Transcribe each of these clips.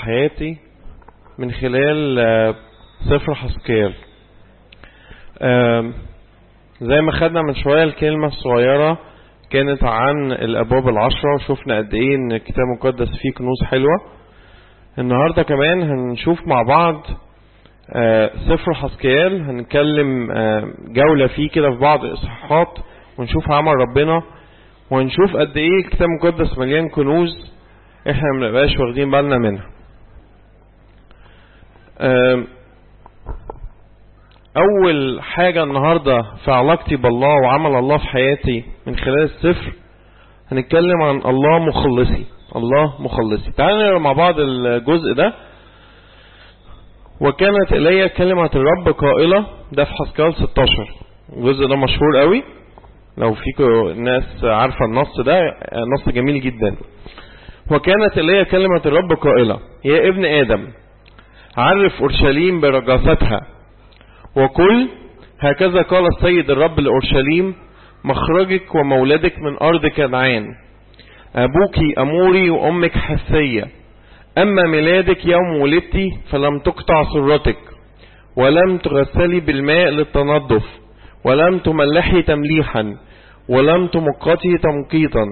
حياتي من خلال آه، سفر حسكيل آم، زي ما خدنا من شوية الكلمة الصغيرة كانت عن الأبواب العشرة وشفنا قد إيه إن الكتاب المقدس فيه كنوز حلوة النهاردة كمان هنشوف مع بعض آه، سفر حسكيال هنتكلم آه، جولة فيه كده في بعض إصحاحات ونشوف عمل ربنا ونشوف قد إيه الكتاب المقدس مليان كنوز إحنا ما بنبقاش واخدين بالنا منها آم، أول حاجة النهاردة في علاقتي بالله وعمل الله في حياتي من خلال السفر هنتكلم عن الله مخلصي الله مخلصي تعالوا نقرا مع بعض الجزء ده وكانت إلي كلمة الرب قائلة ده في حسكال 16 الجزء ده مشهور قوي لو فيكم ناس عارفة النص ده نص جميل جدا وكانت إلي كلمة الرب قائلة يا ابن آدم عرف أورشليم برجاستها وقل هكذا قال السيد الرب لأورشليم مخرجك ومولدك من أرض كنعان أبوك أموري وأمك حثية أما ميلادك يوم ولدتي فلم تقطع سرتك ولم تغسلي بالماء للتنظف ولم تملحي تمليحا ولم تمقتي تمقيطا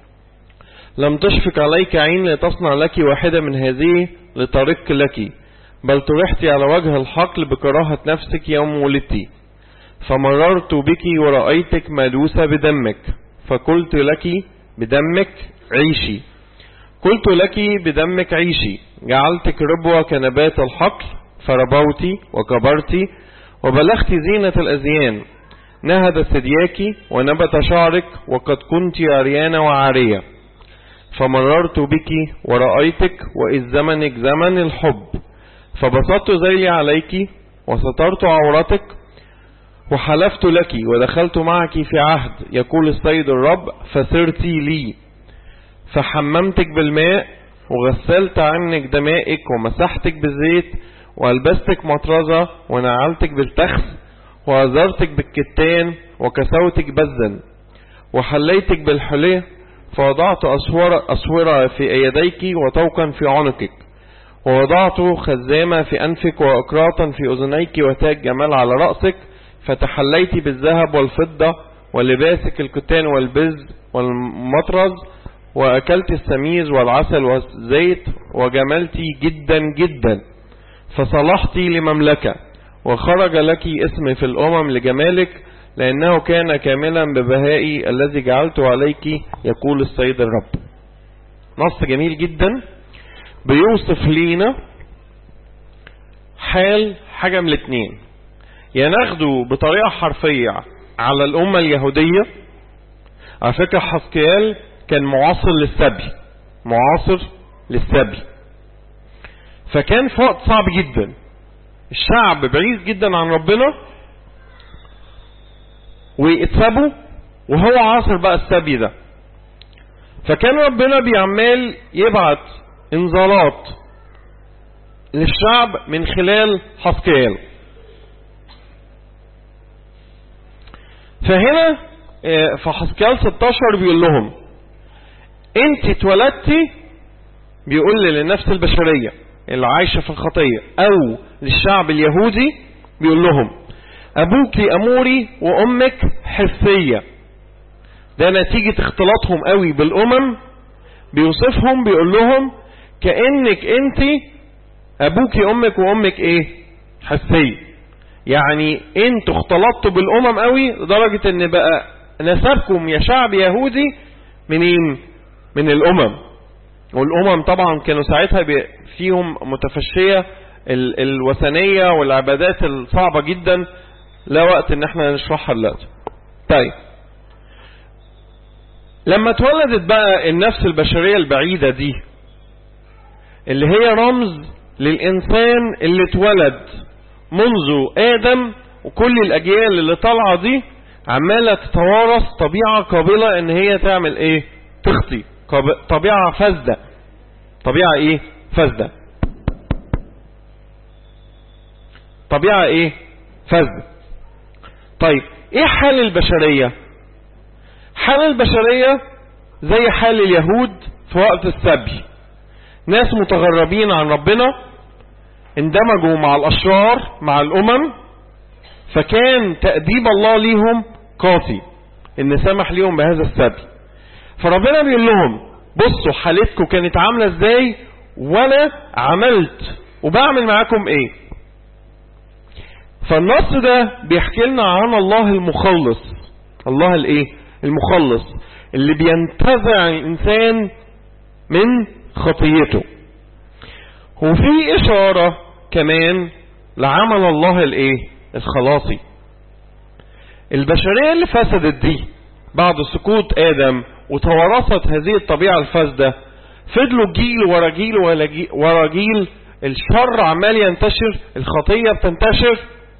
لم تشفق عليك عين لتصنع لك واحدة من هذه لترق لك بل طرحت على وجه الحقل بكراهة نفسك يوم ولدتي فمررت بك ورأيتك ملوسة بدمك فقلت لك بدمك عيشي قلت لك بدمك عيشي جعلتك ربوة كنبات الحقل فربوت وكبرت وبلغت زينة الأزيان نهد ثدياك ونبت شعرك وقد كنت عريانة وعارية فمررت بك ورأيتك وإذ زمنك زمن الحب فبسطت ذيلي عليك وسترت عورتك وحلفت لك ودخلت معك في عهد يقول السيد الرب فسرت لي فحممتك بالماء وغسلت عنك دمائك ومسحتك بالزيت وألبستك مطرزة ونعلتك بالتخس وأزرتك بالكتان وكسوتك بزا وحليتك بالحلية فوضعت أسورة, أسورة في يديك وطوقا في عنقك ووضعت خزامة في أنفك وأقراطا في أذنيك وتاج جمال على رأسك فتحليت بالذهب والفضة ولباسك الكتان والبز والمطرز وأكلت السميز والعسل والزيت وجملت جدا جدا فصلحت لمملكة وخرج لك اسم في الأمم لجمالك لأنه كان كاملا ببهائي الذي جعلته عليك يقول السيد الرب نص جميل جدا بيوصف لينا حال حاجة من الاتنين يا ناخده بطريقة حرفية على الأمة اليهودية على فكرة حسكيال كان معاصر للسبي معاصر للسبي فكان في وقت صعب جدا الشعب بعيد جدا عن ربنا واتسابوا وهو عاصر بقى السبي ده فكان ربنا بيعمال يبعت انذارات للشعب من خلال حسكيال فهنا في حسكيال 16 بيقول لهم انت اتولدتي بيقول للنفس البشرية اللي عايشة في الخطية او للشعب اليهودي بيقول لهم ابوك اموري وامك حسية ده نتيجة اختلاطهم قوي بالامم بيوصفهم بيقول لهم كأنك انت ابوك امك وامك ايه حسية يعني انتوا اختلطتوا بالامم قوي لدرجة ان بقى نسبكم يا شعب يهودي منين من الامم والامم طبعا كانوا ساعتها فيهم متفشية الوثنية والعبادات الصعبة جدا لا وقت ان احنا نشرحها دلوقتي طيب لما اتولدت بقى النفس البشرية البعيدة دي اللي هي رمز للإنسان اللي اتولد منذ آدم وكل الأجيال اللي طالعة دي عمالة تتوارث طبيعة قابلة ان هي تعمل ايه تخطي طبيعة فاسدة طبيعة ايه فاسدة طبيعة ايه فاسدة طيب ايه حال البشرية حال البشرية زي حال اليهود في وقت السبي ناس متغربين عن ربنا اندمجوا مع الأشرار مع الأمم فكان تأديب الله ليهم قاسي ان سمح ليهم بهذا السبي فربنا بيقول لهم بصوا حالتكم كانت عاملة ازاي وانا عملت وبعمل معاكم ايه فالنص ده بيحكي لنا عن الله المخلص الله الايه المخلص اللي بينتزع الانسان من خطيته وفي اشارة كمان لعمل الله الايه الخلاصي البشرية اللي فسدت دي بعد سقوط ادم وتورثت هذه الطبيعة الفاسدة فضلوا جيل ورا جيل ورا جيل الشر عمال ينتشر الخطية بتنتشر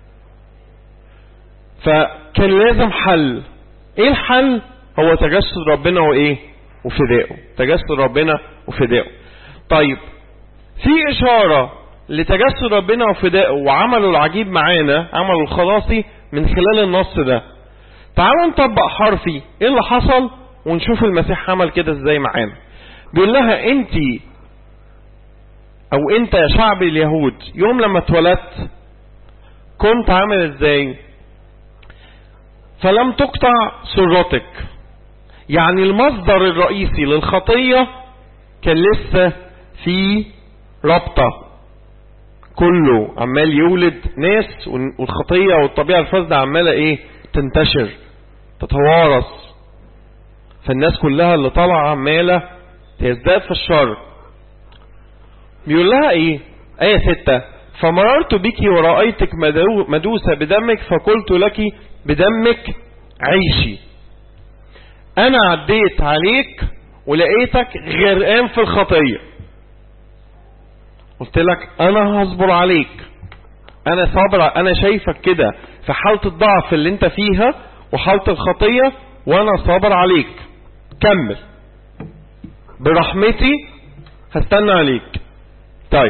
فكان لازم حل ايه الحل هو تجسد ربنا وايه وفدائه تجسد ربنا وفدائه طيب في اشارة لتجسد ربنا وفدائه وعمله العجيب معانا عمله الخلاصي من خلال النص ده تعالوا نطبق حرفي ايه اللي حصل ونشوف المسيح عمل كده ازاي معانا بيقول لها انت او انت يا شعب اليهود يوم لما اتولدت كنت عامل ازاي فلم تقطع سرتك يعني المصدر الرئيسي للخطية كان لسه في رابطة كله عمال يولد ناس والخطية والطبيعة الفاسدة عمالة ايه تنتشر تتوارث فالناس كلها اللي طالعة عمالة تزداد في الشر بيقول لها ايه ايه ستة فمررت بك ورأيتك مدوسة بدمك فقلت لك بدمك عيشي انا عديت عليك ولقيتك غرقان في الخطية قلت لك انا هصبر عليك انا صابر انا شايفك كده في حالة الضعف اللي انت فيها وحالة الخطية وانا صابر عليك كمل برحمتي هستنى عليك طيب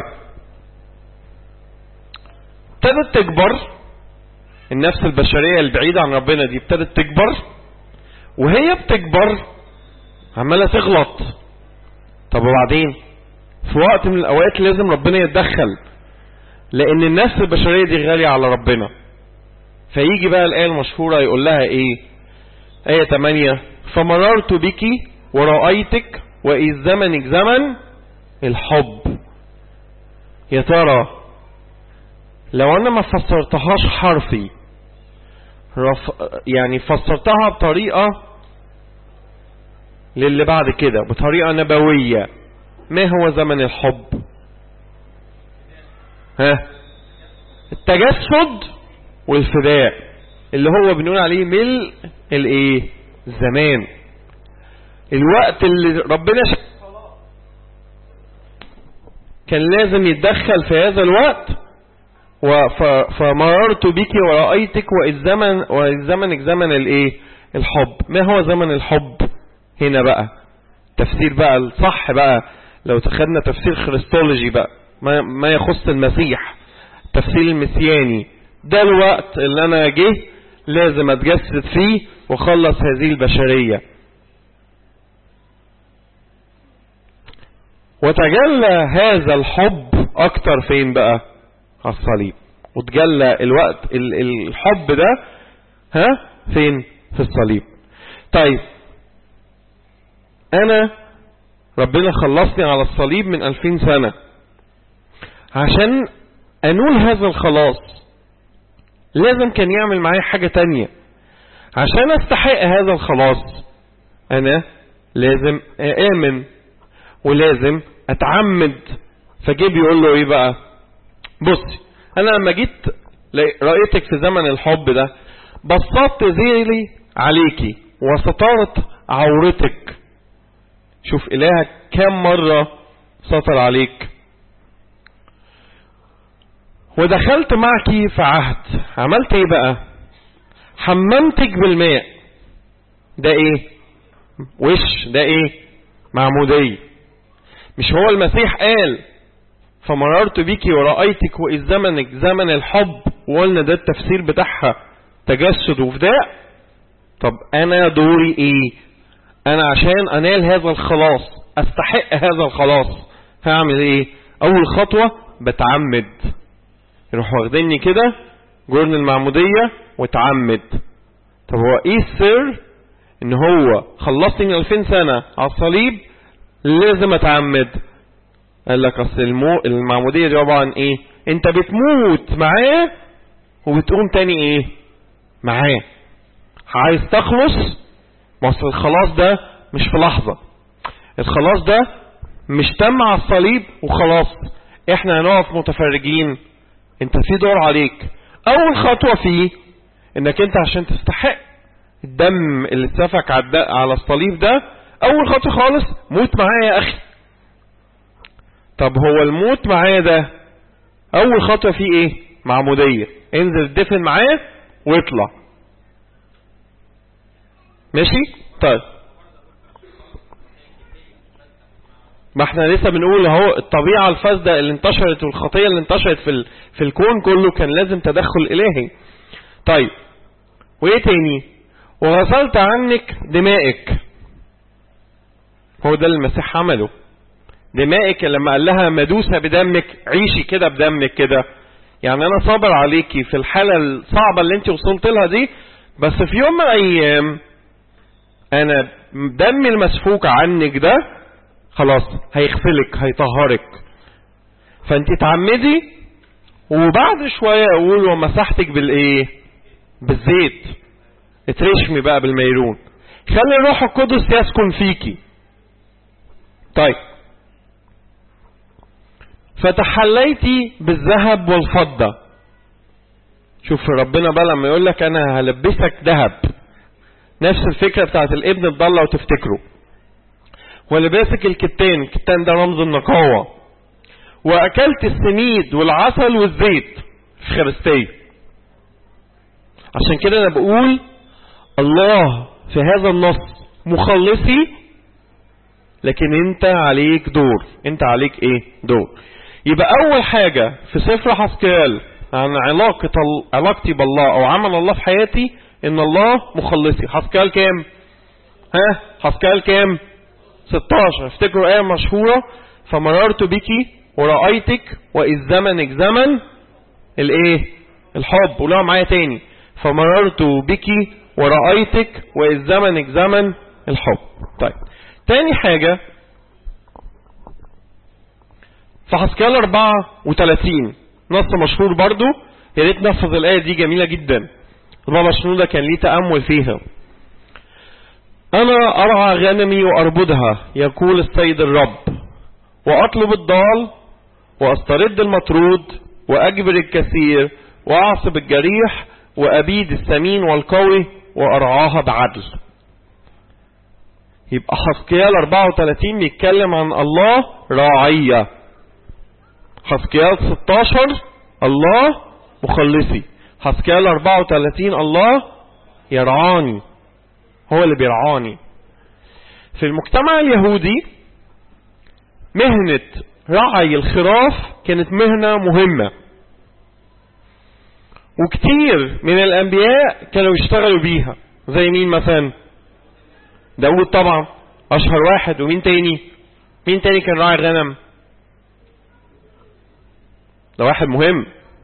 ابتدت تكبر النفس البشرية البعيدة عن ربنا دي ابتدت تكبر وهي بتكبر عمالة تغلط طب وبعدين في وقت من الأوقات لازم ربنا يتدخل لأن النفس البشرية دي غالية على ربنا فيجي بقى الآية المشهورة يقول لها إيه آية 8 فمررت بك ورأيتك وإذ زمنك زمن الحب يا ترى لو أنا ما فسرتهاش حرفي رف... يعني فسرتها بطريقة للي بعد كده بطريقة نبوية ما هو زمن الحب ها التجسد والفداء اللي هو بنقول عليه ملء الايه الزمان الوقت اللي ربنا ش... كان لازم يتدخل في هذا الوقت وف... فمررت بك ورأيتك وإذ زمن وإذ زمنك زمن الايه الحب ما هو زمن الحب هنا بقى تفسير بقى الصح بقى لو تخدنا تفسير خريستولوجي بقى ما, ما يخص المسيح تفسير المسياني ده الوقت اللي انا جه لازم اتجسد فيه وخلص هذه البشرية وتجلى هذا الحب اكتر فين بقى على الصليب وتجلى الوقت الحب ده ها فين في الصليب طيب انا ربنا خلصني على الصليب من ألفين سنة عشان أنول هذا الخلاص لازم كان يعمل معايا حاجة تانية عشان استحق هذا الخلاص أنا لازم آمن ولازم أتعمد فجيب يقول له إيه بقى بصي أنا لما جيت رأيتك في زمن الحب ده بسطت ذيلي عليكي وسترت عورتك شوف إلهك كم مرة سطر عليك ودخلت معك في عهد عملت ايه بقى حممتك بالماء ده ايه وش ده ايه معمودية مش هو المسيح قال فمررت بك ورأيتك وإذ زمنك زمن الحب وقلنا ده التفسير بتاعها تجسد وفداء طب انا دوري ايه انا عشان انال هذا الخلاص استحق هذا الخلاص هعمل ايه اول خطوة بتعمد يروح واخديني كده جرن المعمودية وتعمد طب هو ايه السر ان هو خلصني من 2000 سنة على الصليب لازم اتعمد قال لك اصل المو... المعمودية دي عبارة عن ايه انت بتموت معاه وبتقوم تاني ايه معاه عايز تخلص ما اصل الخلاص ده مش في لحظة الخلاص ده مش تم على الصليب وخلاص احنا هنقف متفرجين انت في دور عليك اول خطوة فيه انك انت عشان تستحق الدم اللي اتسفك على الصليب ده اول خطوة خالص موت معايا يا اخي طب هو الموت معايا ده اول خطوة فيه ايه معمودية انزل الدفن معاه واطلع ماشي طيب ما احنا لسه بنقول اهو الطبيعة الفاسدة اللي انتشرت والخطية اللي انتشرت في, في الكون كله كان لازم تدخل الهي طيب وايه تاني وغسلت عنك دمائك هو ده اللي المسيح عمله دمائك لما قال لها مدوسة بدمك عيشي كده بدمك كده يعني انا صابر عليكي في الحالة الصعبة اللي انت وصلت لها دي بس في يوم من الايام انا دمي المسفوك عنك ده خلاص هيغسلك هيطهرك فانت تعمدي وبعد شوية اقول ومسحتك بالايه بالزيت اترشمي بقى بالميرون خلي الروح القدس يسكن فيكي طيب فتحليتي بالذهب والفضة شوف ربنا بقى لما يقول لك انا هلبسك ذهب نفس الفكرة بتاعت الابن الضالة وتفتكره ولباسك الكتان الكتان ده رمز النقاوة واكلت السميد والعسل والزيت في خرستية عشان كده انا بقول الله في هذا النص مخلصي لكن انت عليك دور انت عليك ايه دور يبقى اول حاجة في سفر حسكال عن علاقة علاقتي بالله او عمل الله في حياتي ان الله مخلصي حسكال كام ها حسكال كام 16 افتكروا ايه مشهورة فمررت بك ورأيتك وإذ زمنك زمن الايه الحب قولها معايا تاني فمررت بك ورأيتك وإذ زمنك زمن الحب طيب تاني حاجة في حسكال 34 نص مشهور برضو يا ريت نحفظ الآية دي جميلة جدا البابا شنودة كان ليه تأمل فيها أنا أرعى غنمي وأربدها يقول السيد الرب وأطلب الضال وأسترد المطرود وأجبر الكثير وأعصب الجريح وأبيد السمين والقوي وأرعاها بعدل يبقى حسكيال 34 بيتكلم عن الله راعية حسكيال 16 الله مخلصي حسكيال 34 الله يرعاني هو اللي بيرعاني في المجتمع اليهودي مهنة رعي الخراف كانت مهنة مهمة وكتير من الأنبياء كانوا يشتغلوا بيها زي مين مثلا داود طبعا أشهر واحد ومين تاني مين تاني كان راعي غنم ده واحد مهم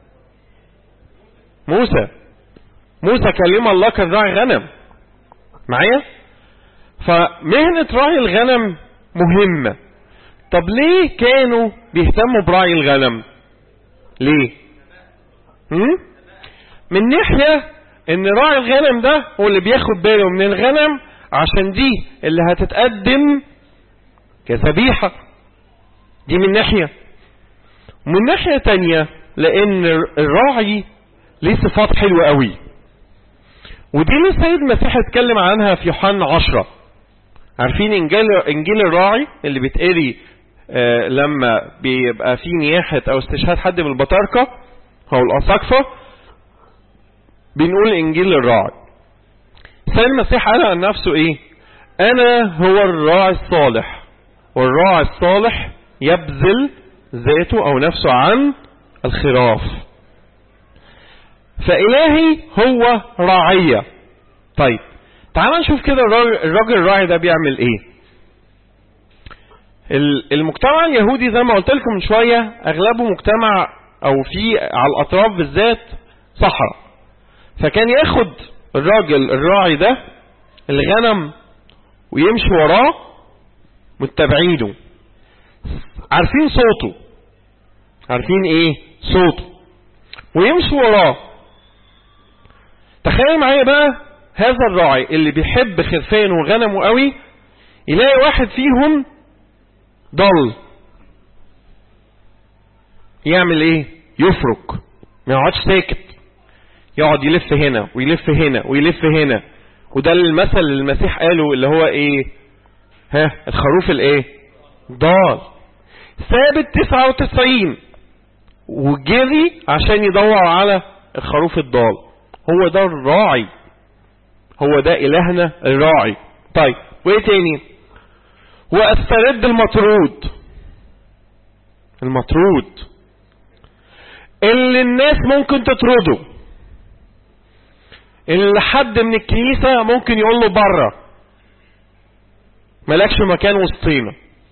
موسى موسى كلم الله كان راعي غنم معايا فمهنة راعي الغنم مهمة طب ليه كانوا بيهتموا براعي الغنم ليه هم؟ من ناحية ان راعي الغنم ده هو اللي بياخد باله من الغنم عشان دي اللي هتتقدم كذبيحة دي من ناحية من ناحية تانية لان الراعي ليه صفات حلوة قوي ودي اللي السيد المسيح اتكلم عنها في يوحنا عشرة عارفين انجيل انجيل الراعي اللي بيتقري آه لما بيبقى في نياحة او استشهاد حد من البطاركة او الاساقفة بنقول انجيل الراعي السيد المسيح قال عن نفسه ايه انا هو الراعي الصالح والراعي الصالح يبذل ذاته او نفسه عن الخراف فإلهي هو راعية طيب تعال نشوف كده الراجل الراعي ده بيعمل ايه ال- المجتمع اليهودي زي ما قلت لكم من شوية أغلبه مجتمع أو في على الأطراف بالذات صحراء فكان ياخد الراجل الراعي ده الغنم ويمشي وراه متابعينه عارفين صوته عارفين ايه صوته ويمشي وراه تخيل معايا بقى هذا الراعي اللي بيحب خرفانه وغنمه قوي يلاقي واحد فيهم ضل يعمل ايه يفرك ما يقعدش ساكت يقعد يلف هنا ويلف هنا ويلف هنا وده المثل اللي المسيح قاله اللي هو ايه ها الخروف الايه ضال ثابت 99 وجري عشان يدور على الخروف الضال هو ده الراعي هو ده إلهنا الراعي طيب وايه تاني واسترد المطرود المطرود اللي الناس ممكن تطرده اللي حد من الكنيسة ممكن يقول له بره مالكش مكان وسطينا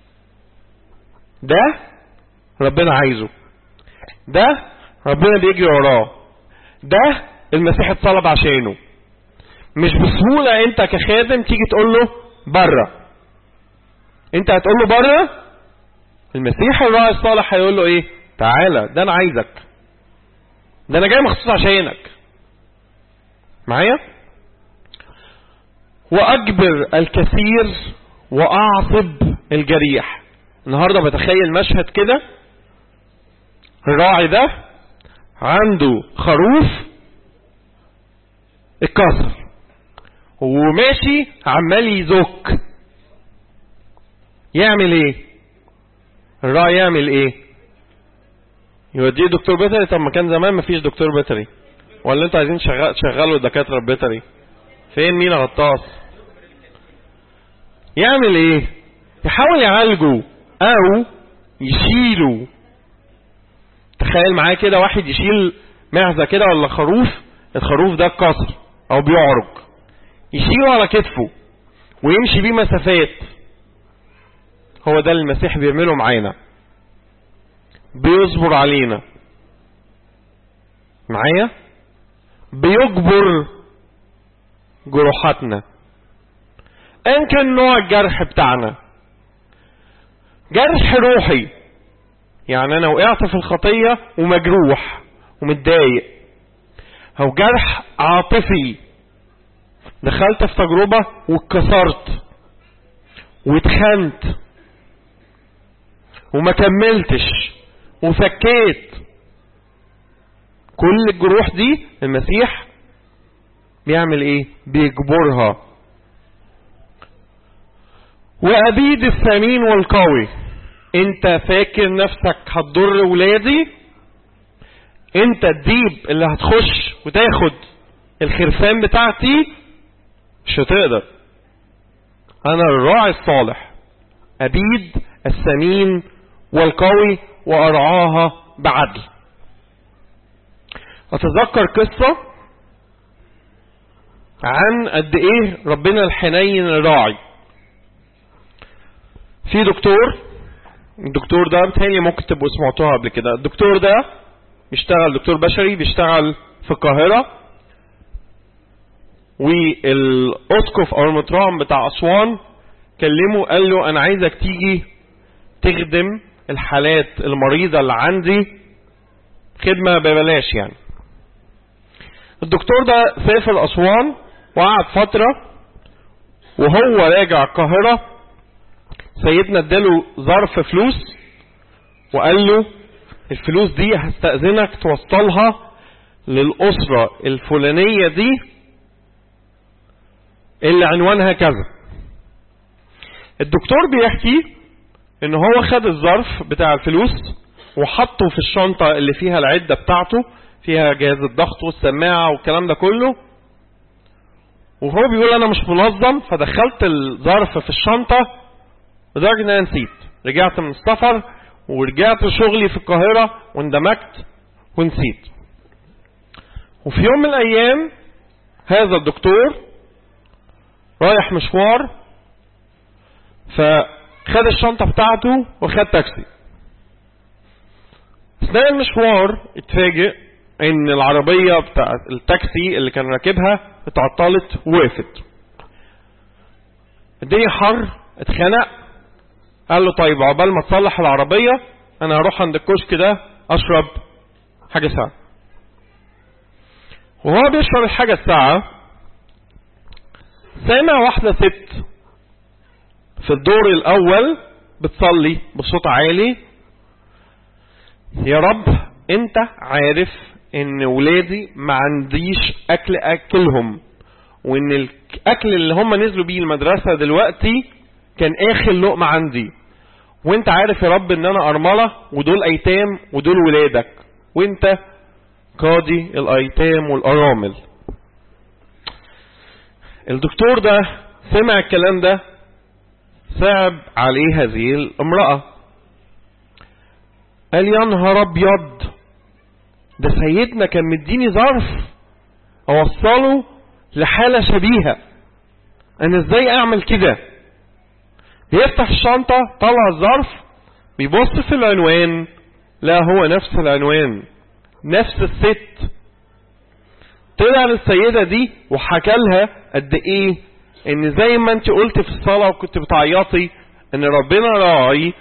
ده ربنا عايزه ده ربنا بيجري وراه ده المسيح اتصلب عشانه مش بسهولة انت كخادم تيجي تقول له بره انت هتقول له بره المسيح الراعي الصالح هيقول له ايه تعالى ده انا عايزك ده انا جاي مخصوص عشانك معايا واجبر الكثير واعصب الجريح النهارده بتخيل مشهد كده الراعي ده عنده خروف اتكسر وماشي عمال يزك يعمل ايه الراعي يعمل ايه يوديه دكتور بيطري طب ما كان زمان مفيش دكتور بيطري ولا انتوا عايزين شغال تشغلوا دكاتره بيطري فين مين غطاس يعمل ايه يحاول يعالجه او يشيله تخيل معاه كده واحد يشيل معزة كده ولا خروف الخروف ده اتكسر او بيعرج يشيله على كتفه ويمشي بيه مسافات هو ده اللي المسيح بيعمله معانا بيصبر علينا معايا بيجبر جروحاتنا ان كان نوع الجرح بتاعنا جرح روحي يعني انا وقعت في الخطية ومجروح ومتضايق او جرح عاطفي دخلت في تجربة واتكسرت واتخنت وما كملتش وفكيت كل الجروح دي المسيح بيعمل ايه بيجبرها وأبيد الثمين والقوي انت فاكر نفسك هتضر ولادي انت الديب اللي هتخش وتاخد الخرفان بتاعتي مش هتقدر انا الراعي الصالح ابيد الثمين والقوي وارعاها بعدل اتذكر قصة عن قد ايه ربنا الحنين الراعي في دكتور الدكتور ده بتهيألي ممكن تبقوا سمعتوها قبل كده الدكتور ده بيشتغل دكتور بشري بيشتغل في القاهرة والاسقف او المطران بتاع اسوان كلمه قال له انا عايزك تيجي تخدم الحالات المريضة اللي عندي خدمة ببلاش يعني الدكتور ده سافر اسوان وقعد فترة وهو راجع القاهرة سيدنا اداله ظرف فلوس وقال له الفلوس دي هستأذنك توصلها للأسرة الفلانية دي اللي عنوانها كذا الدكتور بيحكي ان هو خد الظرف بتاع الفلوس وحطه في الشنطة اللي فيها العدة بتاعته فيها جهاز الضغط والسماعة والكلام ده كله وهو بيقول انا مش منظم فدخلت الظرف في الشنطة لدرجة ان انا نسيت رجعت من السفر ورجعت شغلي في القاهرة واندمجت ونسيت وفي يوم من الايام هذا الدكتور رايح مشوار خد الشنطة بتاعته وخد تاكسي اثناء المشوار اتفاجئ ان العربية بتاعت التاكسي اللي كان راكبها اتعطلت ووقفت الدنيا حر اتخنق قال له طيب عقبال ما تصلح العربية انا هروح عند الكشك ده اشرب حاجة ساعة وهو بيشرب الحاجة الساعة سامع واحدة ست في الدور الاول بتصلي بصوت عالي يا رب انت عارف ان ولادي ما عنديش اكل اكلهم وان الاكل اللي هم نزلوا بيه المدرسة دلوقتي كان اخر لقمة عندي وانت عارف يا رب ان انا ارملة ودول ايتام ودول ولادك وانت قاضي الايتام والارامل الدكتور ده سمع الكلام ده صعب عليه هذه الامرأة قال يا نهار ابيض ده سيدنا كان مديني ظرف اوصله لحالة شبيهة انا ازاي اعمل كده بيفتح الشنطة طلع الظرف بيبص في العنوان لا هو نفس العنوان نفس الست طلع للسيدة دي وحكى لها قد ايه ان زي ما انت قلت في الصلاة وكنت بتعيطي ان ربنا راعي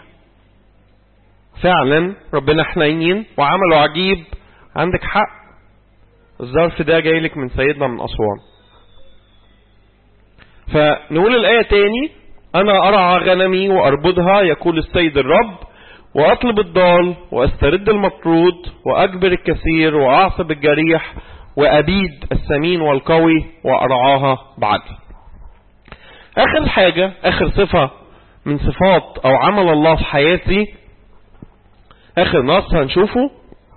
فعلا ربنا حنين وعمله عجيب عندك حق الظرف ده جاي لك من سيدنا من أسوان فنقول الآية تاني أنا أرعى غنمي وأربضها يقول السيد الرب وأطلب الضال وأسترد المطرود وأجبر الكثير وأعصب الجريح وأبيد السمين والقوي وأرعاها بعدل آخر حاجة آخر صفة من صفات أو عمل الله في حياتي آخر نص هنشوفه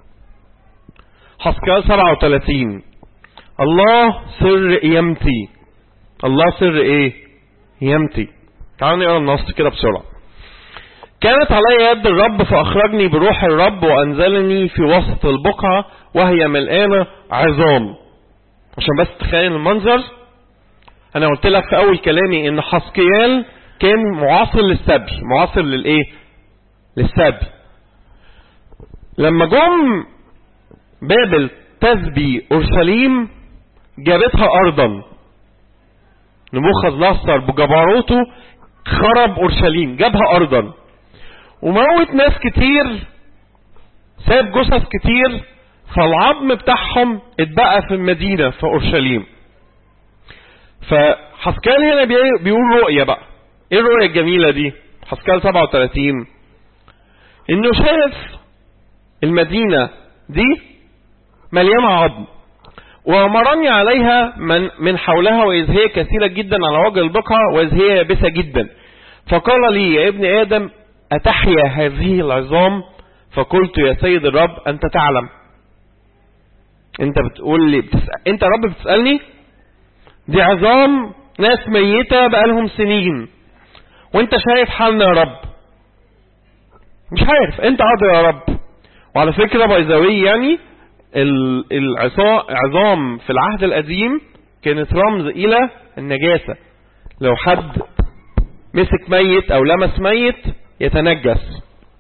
حسكال 37 الله سر قيامتي الله سر ايه قيامتي تعالوا نقرا النص كده بسرعه كانت علي يد الرب فأخرجني بروح الرب وأنزلني في وسط البقعة وهي ملقانة عظام عشان بس تخيل المنظر أنا قلت لك في أول كلامي إن حسكيال كان معاصر للسبي معاصر للإيه للسبي لما جم بابل تسبي أورشليم جابتها أرضا نبوخذ نصر بجبروته خرب أورشليم جابها أرضا وموت ناس كتير ساب جثث كتير فالعظم بتاعهم اتبقى في المدينة في أورشليم فحسكال هنا بيقول رؤية بقى ايه الرؤية الجميلة دي حسكال 37 انه شاف المدينة دي مليانة عظم ومرني عليها من, من حولها وإذ هي كثيرة جدا على وجه البقعة وإذ هي يابسة جدا فقال لي يا ابن آدم أتحيا هذه العظام فقلت يا سيد الرب أنت تعلم أنت بتقول لي بتسأل أنت يا رب بتسألني دي عظام ناس ميتة بقالهم سنين وانت شايف حالنا يا رب مش عارف انت قادر يا رب وعلى فكرة بايزاوي يعني العظام في العهد القديم كانت رمز الى النجاسة لو حد مسك ميت او لمس ميت يتنجس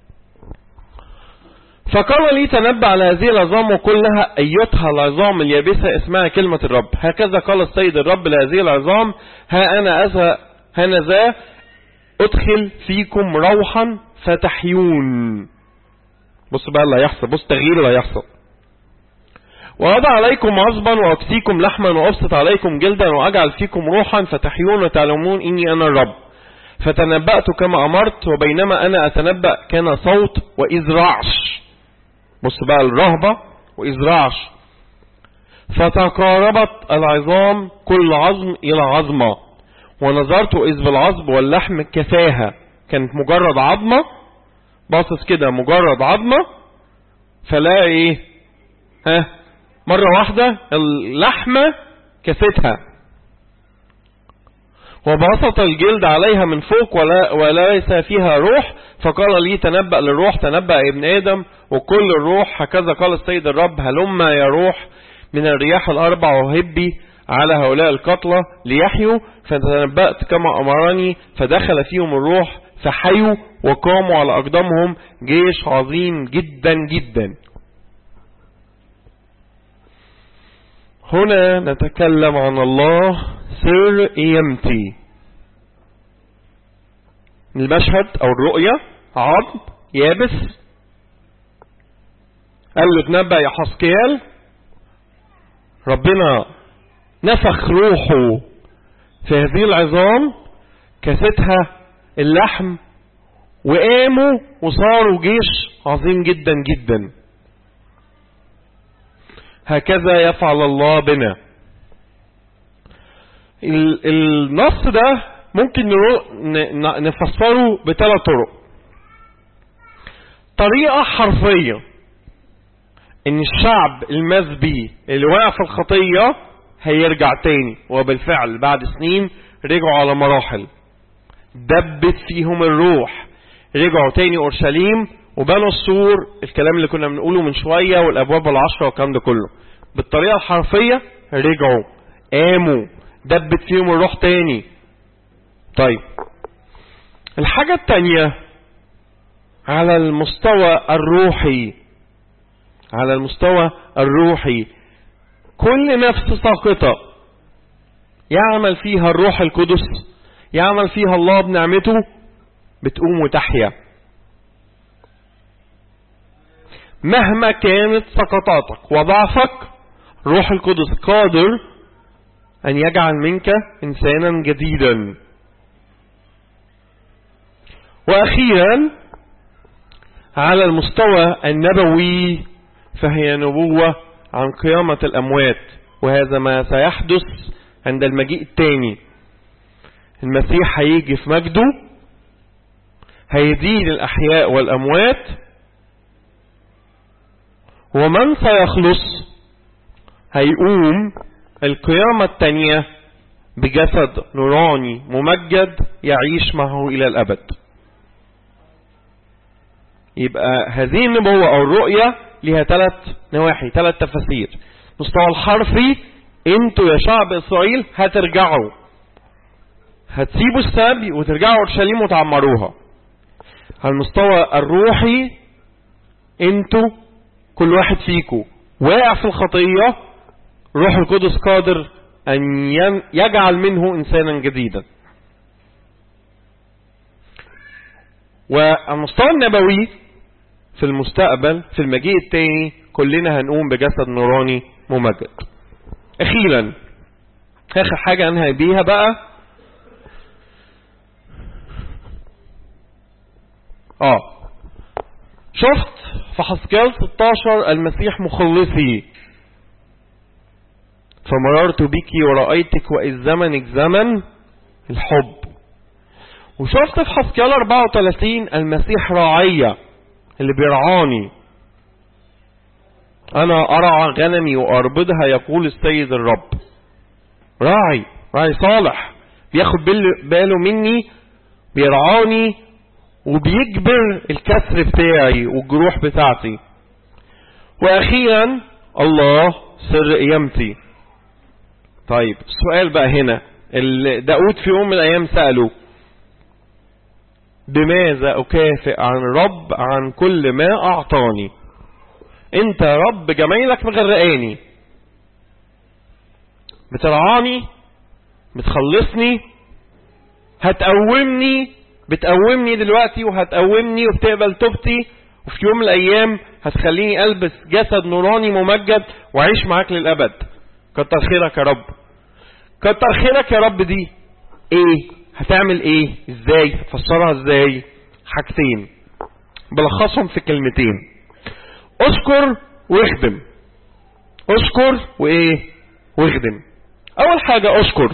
فقال لي تنبأ على هذه العظام وقل لها أيتها العظام اليابسة اسمها كلمة الرب هكذا قال السيد الرب لهذه العظام ها أنا أذا هنذا أدخل فيكم روحا فتحيون بص بقى اللي هيحصل بص تغيير اللي هيحصل وأضع عليكم عصبا وأكسيكم لحما وأبسط عليكم جلدا وأجعل فيكم روحا فتحيون وتعلمون إني أنا الرب فتنبأت كما أمرت وبينما أنا أتنبأ كان صوت وإذ رعش بص بقى الرهبة وإذ رعش فتقاربت العظام كل عظم إلى عظمة ونظرت إذ بالعظم واللحم كفاها كانت مجرد عظمة باصص كده مجرد عظمة فلا ايه ها مرة واحدة اللحمة كفتها وبسط الجلد عليها من فوق ولا وليس فيها روح فقال لي تنبأ للروح تنبأ ابن آدم وكل الروح هكذا قال السيد الرب هلما يا روح من الرياح الأربع وهبي على هؤلاء القتلى ليحيوا فتنبأت كما أمرني فدخل فيهم الروح فحيوا وقاموا على أقدامهم جيش عظيم جدا جدا هنا نتكلم عن الله سر قيامتي المشهد او الرؤية عظم يابس قال له تنبأ يا حسكيال ربنا نفخ روحه في هذه العظام كستها اللحم وقاموا وصاروا جيش عظيم جدا جدا هكذا يفعل الله بنا النص ده ممكن نفسره بثلاث طرق طريقة حرفية ان الشعب المذبي اللي وقع في الخطية هيرجع تاني وبالفعل بعد سنين رجعوا على مراحل دبت فيهم الروح رجعوا تاني اورشليم وبنوا السور الكلام اللي كنا بنقوله من شوية والابواب العشرة والكلام ده كله بالطريقة الحرفية رجعوا قاموا دبت فيهم الروح تاني طيب الحاجة التانية على المستوى الروحي على المستوى الروحي كل نفس ساقطة يعمل فيها الروح القدس يعمل فيها الله بنعمته بتقوم وتحيا مهما كانت سقطاتك وضعفك روح القدس قادر أن يجعل منك إنسانا جديدا وأخيرا على المستوى النبوي فهي نبوة عن قيامة الأموات وهذا ما سيحدث عند المجيء الثاني المسيح هيجي في مجده هيدين الأحياء والأموات ومن سيخلص هيقوم القيامة التانية بجسد نوراني ممجد يعيش معه إلى الأبد يبقى هذه النبوة أو الرؤية لها ثلاث نواحي ثلاث تفاسير مستوى الحرفي انتوا يا شعب إسرائيل هترجعوا هتسيبوا السبي وترجعوا اورشليم وتعمروها على المستوى الروحي انتوا كل واحد فيكم واقع في الخطية روح القدس قادر أن يجعل منه إنسانا جديدا والمستوى النبوي في المستقبل في المجيء التاني كلنا هنقوم بجسد نوراني ممجد أخيرا آخر حاجة أنهي بيها بقى آه شفت في حسكال 16 المسيح مخلصي فمررت بك ورأيتك وإذ زمنك زمن الحب وشفت في حسكال 34 المسيح راعية اللي بيرعاني أنا أرعى غنمي وأربدها يقول السيد الرب راعي راعي صالح بياخد باله مني بيرعاني وبيجبر الكسر بتاعي والجروح بتاعتي واخيرا الله سر قيامتي طيب السؤال بقى هنا داود في يوم من الايام سأله بماذا اكافئ عن رب عن كل ما اعطاني انت يا رب جمايلك مغرقاني بترعاني بتخلصني هتقومني بتقومني دلوقتي وهتقومني وبتقبل توبتي وفي يوم من الايام هتخليني البس جسد نوراني ممجد واعيش معاك للابد كتر خيرك يا رب كتر خيرك يا رب دي ايه هتعمل ايه ازاي هتفسرها ازاي حاجتين بلخصهم في كلمتين اشكر واخدم اشكر وايه واخدم اول حاجة اشكر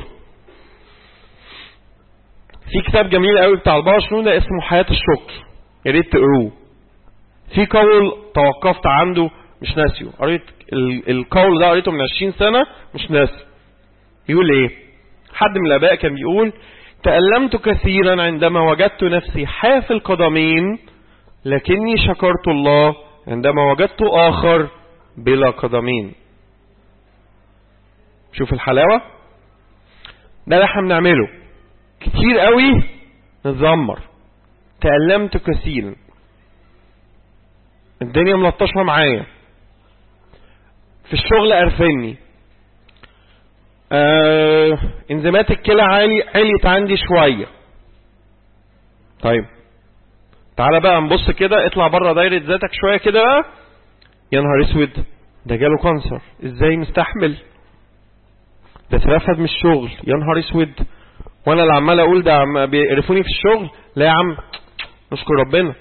في كتاب جميل قوي بتاع البابا شنودة اسمه حياة الشكر يا ريت تقروه في قول توقفت عنده مش ناسيه قريت القول ده قريته من 20 سنة مش ناسي يقول ايه حد من الاباء كان بيقول تألمت كثيرا عندما وجدت نفسي حافي القدمين لكني شكرت الله عندما وجدت آخر بلا قدمين شوف الحلاوة ده اللي احنا بنعمله كتير قوي نتذمر تألمت كثيرا الدنيا ملطشة معايا في الشغل قرفني آه انزيمات الكلى عالي عليت عندي شوية طيب تعالى بقى نبص كده اطلع بره دايرة ذاتك شوية كده بقى يا نهار اسود ده جاله كانسر ازاي مستحمل ده اترفد من الشغل يا نهار اسود وانا اللي عمال اقول ده عم بيقرفوني في الشغل لا يا عم نشكر ربنا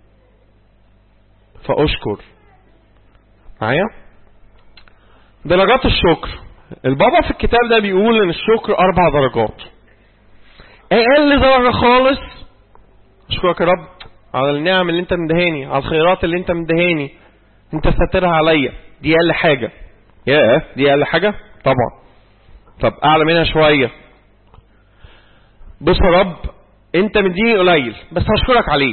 فاشكر معايا درجات الشكر البابا في الكتاب ده بيقول ان الشكر اربع درجات اقل درجة خالص اشكرك يا رب على النعم اللي انت مدهاني على الخيرات اللي انت مدهاني انت ساترها عليا دي اقل حاجة ياه دي اقل حاجة طبعا طب اعلى منها شوية بص يا رب انت مديني قليل بس هشكرك عليه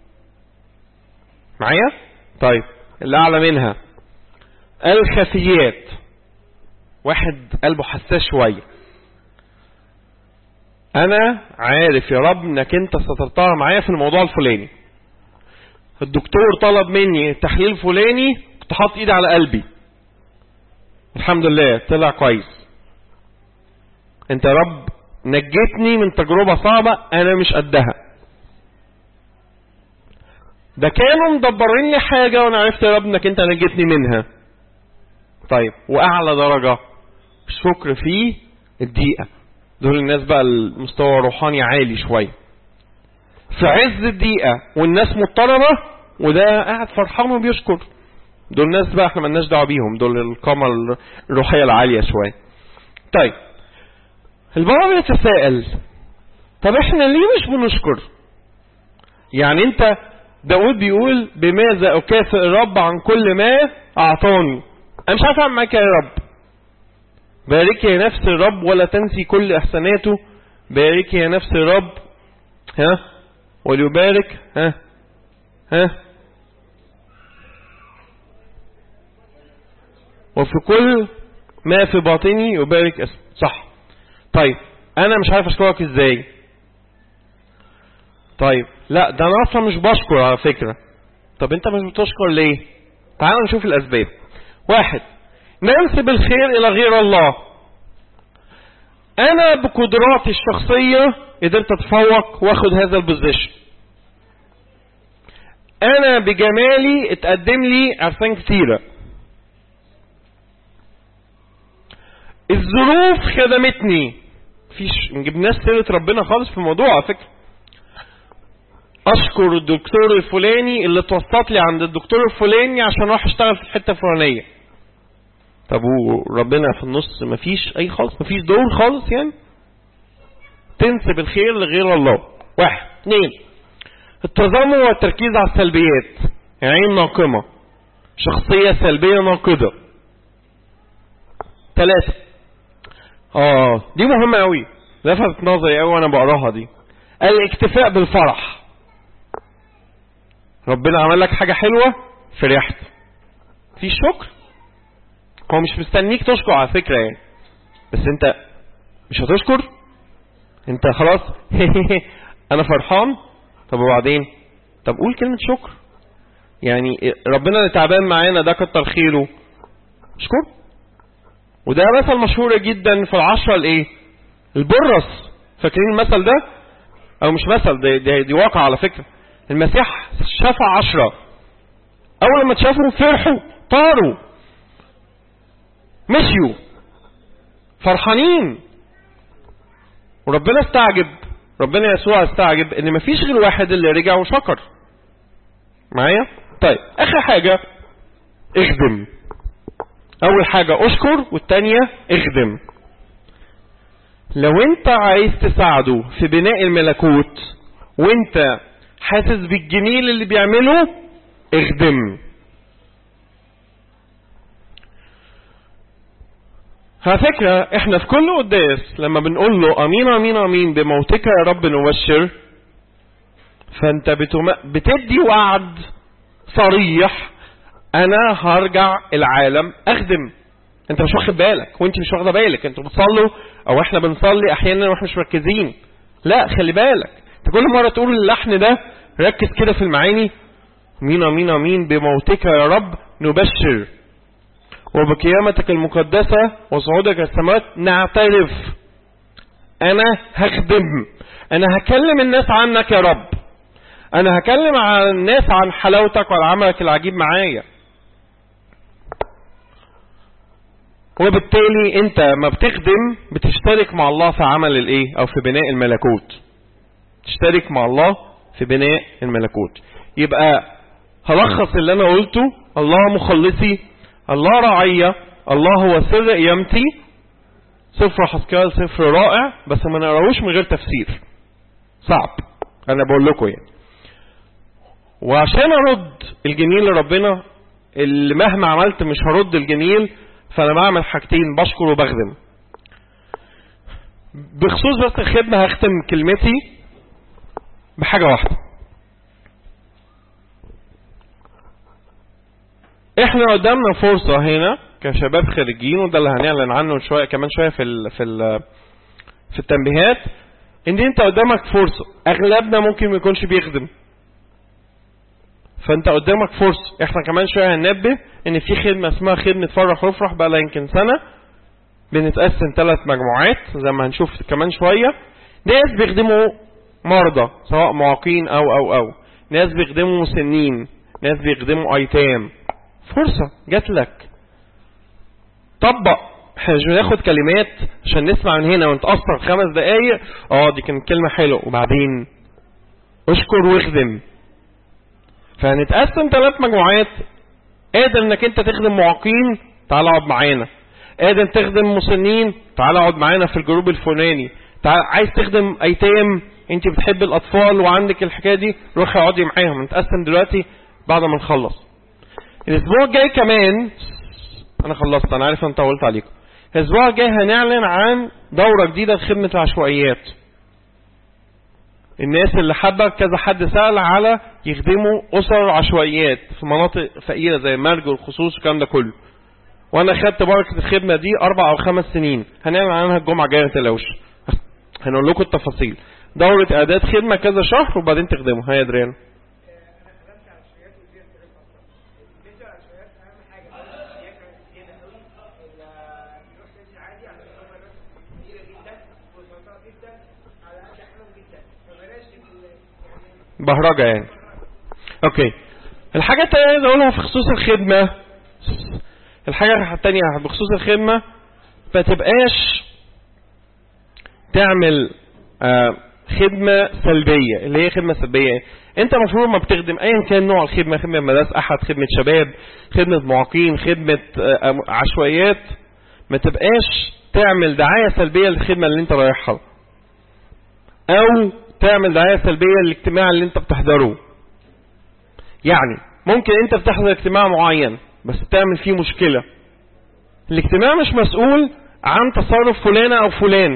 معايا طيب اللي اعلى منها الخفيات واحد قلبه حساس شوية انا عارف يا رب انك انت سترتها معايا في الموضوع الفلاني الدكتور طلب مني التحليل الفلاني كنت حاطط ايدي على قلبي الحمد لله طلع كويس انت يا رب نجتني من تجربة صعبة انا مش قدها ده كانوا مدبرين لي حاجة وانا عرفت يا رب انك انت نجتني منها طيب واعلى درجة الشكر فيه الدقيقة دول الناس بقى المستوى الروحاني عالي شوية في عز الدقيقة والناس مضطربة وده قاعد فرحان وبيشكر دول ناس بقى احنا ملناش دعوه بيهم دول القامة الروحية العالية شوية طيب البابا بيتساءل طب احنا ليه مش بنشكر يعني انت داود بيقول بماذا اكافئ الرب عن كل ما اعطاني انا مش عارف اعمل معاك يا رب باركي يا نفس الرب ولا تنسي كل احساناته باركي يا نفس الرب ها وليبارك ها ها وفي كل ما في باطني يبارك اسم صح طيب انا مش عارف اشكرك ازاي طيب لا ده انا اصلا مش بشكر على فكرة طب انت مش بتشكر ليه تعال نشوف الاسباب واحد ننسب الخير الى غير الله انا بقدراتي الشخصية قدرت اتفوق واخد هذا البوزيشن انا بجمالي اتقدم لي عرسان كتيرة الظروف خدمتني مفيش نجيبناش سيرة ربنا خالص في الموضوع على فكرة اشكر الدكتور الفلاني اللي توسط لي عند الدكتور الفلاني عشان اروح اشتغل في الحته الفلانيه طب وربنا في النص مفيش اي خالص مفيش دور خالص يعني تنسب الخير لغير الله واحد اثنين التذمر والتركيز على السلبيات عين ناقمه شخصيه سلبيه ناقده ثلاثة اه دي مهمة قوي لفتت نظري قوي وانا بقراها دي الاكتفاء بالفرح ربنا عمل لك حاجة حلوة فرحت في شكر هو مش مستنيك تشكر على فكرة يعني بس انت مش هتشكر انت خلاص انا فرحان طب وبعدين طب قول كلمة شكر يعني ربنا اللي تعبان معانا ده كتر خيره اشكر وده مثل مشهور جدا في العشرة الايه البرص فاكرين المثل ده او مش مثل دي, دي, دي واقع على فكرة المسيح شفع عشرة اول ما تشافوا فرحوا طاروا مشيوا فرحانين وربنا استعجب ربنا يسوع استعجب ان مفيش غير واحد اللي رجع وشكر معايا طيب اخر حاجة اخدم اول حاجة اشكر والتانية اخدم لو انت عايز تساعده في بناء الملكوت وانت حاسس بالجميل اللي بيعمله اخدم على فكرة احنا في كل قداس لما بنقول له امين امين امين بموتك يا رب نبشر فانت بتم... بتدي وعد صريح انا هرجع العالم اخدم انت مش واخد بالك وانت مش واخده بالك انتوا بتصلوا او احنا بنصلي احيانا واحنا مش مركزين لا خلي بالك انت كل مره تقول اللحن ده ركز كده في المعاني امين امين امين بموتك يا رب نبشر وبقيامتك المقدسة وصعودك السماوات نعترف انا هخدم انا هكلم الناس عنك يا رب انا هكلم عن الناس عن حلاوتك وعن عملك العجيب معايا وبالتالي انت ما بتخدم بتشترك مع الله في عمل الايه او في بناء الملكوت تشترك مع الله في بناء الملكوت يبقى هلخص اللي انا قلته الله مخلصي الله رعية الله هو سر قيامتي سفر حسكال سفر رائع بس ما نقراهوش من غير تفسير صعب انا بقول لكم يعني وعشان ارد الجميل لربنا اللي مهما عملت مش هرد الجميل فانا بعمل حاجتين بشكر وبخدم بخصوص بس الخدمة هختم كلمتي بحاجة واحدة احنا قدامنا فرصة هنا كشباب خارجين وده اللي هنعلن عنه شوية كمان شوية في ال في ال في التنبيهات ان انت قدامك فرصة اغلبنا ممكن ما يكونش بيخدم فانت قدامك فرصة احنا كمان شوية هننبه ان في خدمة اسمها خدمة فرح وافرح بقى لها يمكن سنة بنتقسم ثلاث مجموعات زي ما هنشوف كمان شوية ناس بيخدموا مرضى سواء معاقين او او او ناس بيخدموا مسنين ناس بيخدموا ايتام فرصة جات لك طبق احنا مش بناخد كلمات عشان نسمع من هنا ونتأثر خمس دقايق اه دي كانت كلمة حلوة وبعدين اشكر واخدم فهنتقسم ثلاث مجموعات قادر انك انت تخدم معاقين تعال اقعد معانا قادر تخدم مسنين تعال اقعد معانا في الجروب الفلاني تعال عايز تخدم ايتام انت بتحب الاطفال وعندك الحكايه دي روحي اقعدي معاهم نتقسم دلوقتي بعد ما نخلص الاسبوع الجاي كمان انا خلصت انا عارف انا طولت عليكم الاسبوع الجاي هنعلن عن دوره جديده لخدمه العشوائيات الناس اللي حابة كذا حد سأل على يخدموا أسر عشوائيات في مناطق فقيرة زي مرج والخصوص والكلام ده كله وأنا خدت بركة الخدمة دي أربع أو خمس سنين هنعلن عنها الجمعة الجاية ما تقلقوش هنقول لكم التفاصيل دورة إعداد خدمة كذا شهر وبعدين تخدموا هيا أدريان بهرجة يعني اوكي الحاجة التانية عايز اقولها في خصوص الخدمة الحاجة التانية بخصوص الخدمة ما تبقاش تعمل آه خدمة سلبية اللي هي خدمة سلبية انت المفروض ما بتخدم ايا كان نوع الخدمة خدمة مدارس احد خدمة شباب خدمة معاقين خدمة آه عشوائيات ما تبقاش تعمل دعاية سلبية للخدمة اللي انت رايحها او تعمل دعاية سلبية للاجتماع اللي انت بتحضره يعني ممكن انت بتحضر اجتماع معين بس تعمل فيه مشكلة الاجتماع مش مسؤول عن تصرف فلانة او فلان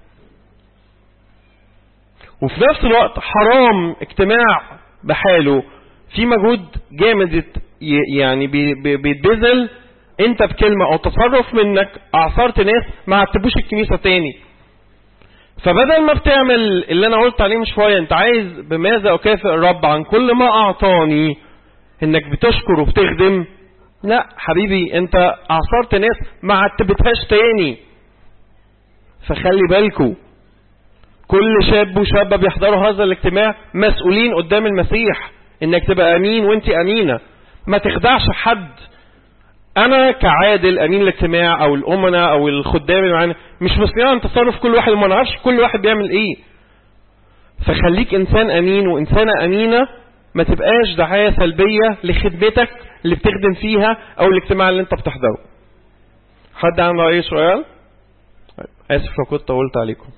وفي نفس الوقت حرام اجتماع بحاله في مجهود جامد يعني بيتبذل انت بكلمة او تصرف منك اعصرت ناس ما عتبوش الكنيسة تاني فبدل ما بتعمل اللي انا قلت عليه من شويه انت عايز بماذا اكافئ الرب عن كل ما اعطاني انك بتشكر وبتخدم لا حبيبي انت اعصرت ناس ما عتبتهاش تاني فخلي بالكو كل شاب وشابة بيحضروا هذا الاجتماع مسؤولين قدام المسيح انك تبقى امين وانت امينة ما تخدعش حد انا كعادل امين الاجتماع او الامنا او الخدام اللي معانا مش مسؤولين عن تصرف كل واحد وما نعرفش كل واحد بيعمل ايه فخليك انسان امين وانسانة امينة ما تبقاش دعاية سلبية لخدمتك اللي بتخدم فيها او الاجتماع اللي انت بتحضره حد عنده اي سؤال اسف لو كنت طولت عليكم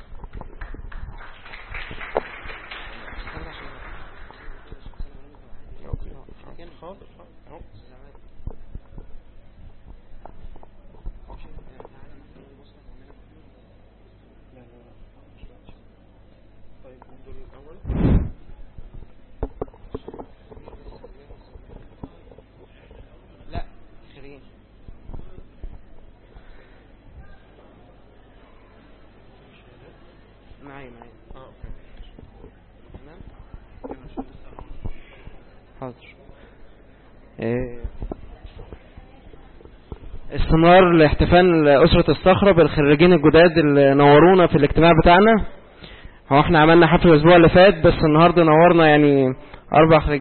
معايا معايا اه اوكي تمام استمرار لاحتفال أسرة الصخرة بالخريجين الجداد اللي نورونا في الاجتماع بتاعنا هو احنا عملنا حفل الأسبوع اللي فات بس النهاردة نورنا يعني أربع